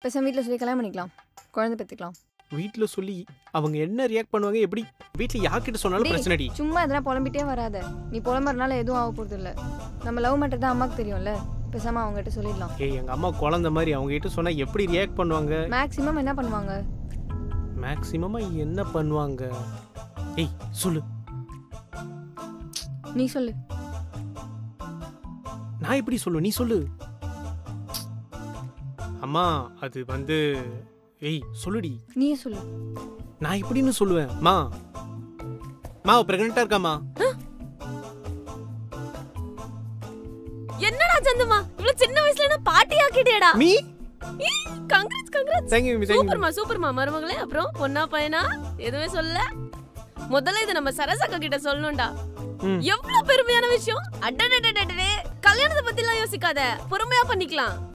பேசாம வீட்டில் சொல்லி கல்யாணம் பண்ணிக்கலாம் குழந்தை பெற்றுக்கலாம் வீட்ல சொல்லி அவங்க என்ன ரியாக்ட் பண்ணுவாங்க எப்படி வீட்ல யார்கிட்ட சொன்னாலும் டேய். பிரச்சனைடி சும்மா எதனா புலம்பிட்டே வராத நீ புலம்புறதுனால எதுவும் ஆக போகிறது இல்லை நம்ம லவ் மேட்டர் தான் அம்மாவுக்கு தெரியும்ல பேசாமல் அவங்ககிட்ட சொல்லிடலாம் ஏய் எங்க அம்மா குழந்தை மாதிரி அவங்க கிட்ட சொன்னா எப்படி ரியாக்ட் பண்ணுவாங்க மேக்ஸிமம் என்ன பண்ணுவாங்க மேக்ஸிமமா என்ன பண்ணுவாங்க ஏய் சொல்லு நீ சொல்லு நான் எப்படி சொல்லு நீ சொல்லு அம்மா அது வந்து ஏய் சொல்லுடி நீயே சொல்லு நான் எப்படின்னு சொல்லுவேன் மா மா பிரெக்னெண்டா இருக்காமா என்னடா சந்தமா இவ்வளவு சின்ன வயசுல என்ன பாட்டி ஆக்கிட்டியடா மீ கங்க்ராட்ஸ் கங்க்ராட்ஸ் தேங்க்யூ தேங்க்யூ சூப்பர்மா சூப்பர்மா மருமகளே அப்புறம் பொண்ணா பையனா எதுவுமே சொல்ல முதல்ல இதை நம்ம சரசக்கா கிட்ட சொல்லணும்டா ம். எவ்வளவு பெருமையான விஷயம் அடடடடடடே கல்யாணத்தை பத்தி எல்லாம் யோசிக்காத பொறுமையா பண்ணிக்கலாம்